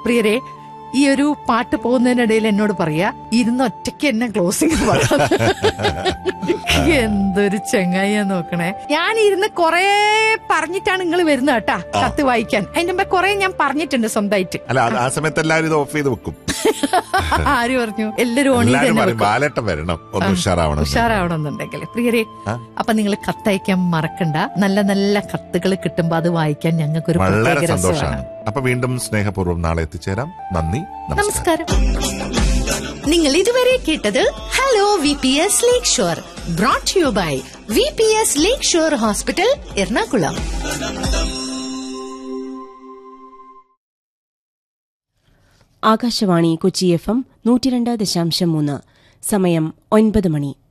പ്രിയരെ ഈ ഒരു പാട്ട് പോകുന്നതിനിടയിൽ എന്നോട് പറയാ ഇരുന്ന് ഒറ്റയ്ക്ക് എന്നെ ക്ലോസിംഗ് പറയാം എന്തൊരു ചെങ്ങായിയാ നോക്കണേ ഞാൻ ഇരുന്ന് കൊറേ പറഞ്ഞിട്ടാണ് നിങ്ങൾ വരുന്നത് കേട്ടാ കത്ത് വായിക്കാൻ അതിന്റെ മുമ്പേ കൊറേ ഞാൻ പറഞ്ഞിട്ടുണ്ട് സ്വന്തമായിട്ട് അല്ല അത് ആ സമയത്ത് എല്ലാവരും ഇത് ഓഫ് ചെയ്ത് വെക്കും ആര് പറഞ്ഞു എല്ലാരും ഓണി എല്ലാവരും തന്നെ പറയും വെക്കും. ബാലേട്ടൻ വരണം ഒന്ന് ഉഷാറാവണം എന്ന്. ഉഷാറാവണമെന്നുണ്ടെങ്കിൽ പ്രിയരെ ആ? അപ്പൊ നിങ്ങൾ കത്തയക്കാൻ മറക്കണ്ട നല്ല നല്ല കത്തുകൾ കിട്ടുമ്പോ അത് വായിക്കാൻ ഞങ്ങൾക്ക് ഒരു വളരെ പ്രത്യേക സന്തോഷമാണ് രസമാണ് അപ്പൊ വീണ്ടും സ്നേഹപൂർവ്വം നാളെ എത്തിച്ചേരാം നന്ദി നമസ്കാരം നമസ്കാരം നിങ്ങൾ ഇതുവരെ കേട്ടത് hello V P S lakeshore brought you by V P S lakeshore hospital Ernakulam Akashvani Kochi F M നൂറ്റിരണ്ട് ദശാംശം മൂന്ന് സമയം ഒൻപത് മണി